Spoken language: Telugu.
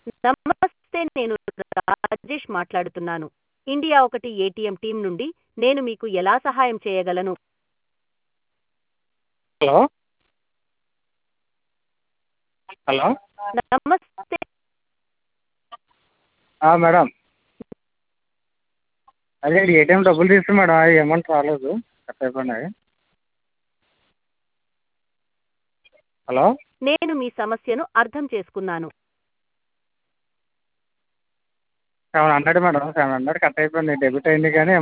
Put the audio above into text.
నమస్తే నేను రాజేష్ మాట్లాడుతున్నాను ఇండియా ఒకటి ఏటీఎం టీం నుండి నేను మీకు ఎలా సహాయం చేయగలను హలో హలో నమస్తే మేడం అదే ఏటీఎం డబ్బులు తీసాను మేడం అవి అమౌంట్ రాలేదు కట్ అయిపోయినాయి హలో నేను మీ సమస్యను అర్థం చేసుకున్నాను seven hundred madam seven hundred cut అయిపోయింది డెబిట్ అయింది కానీ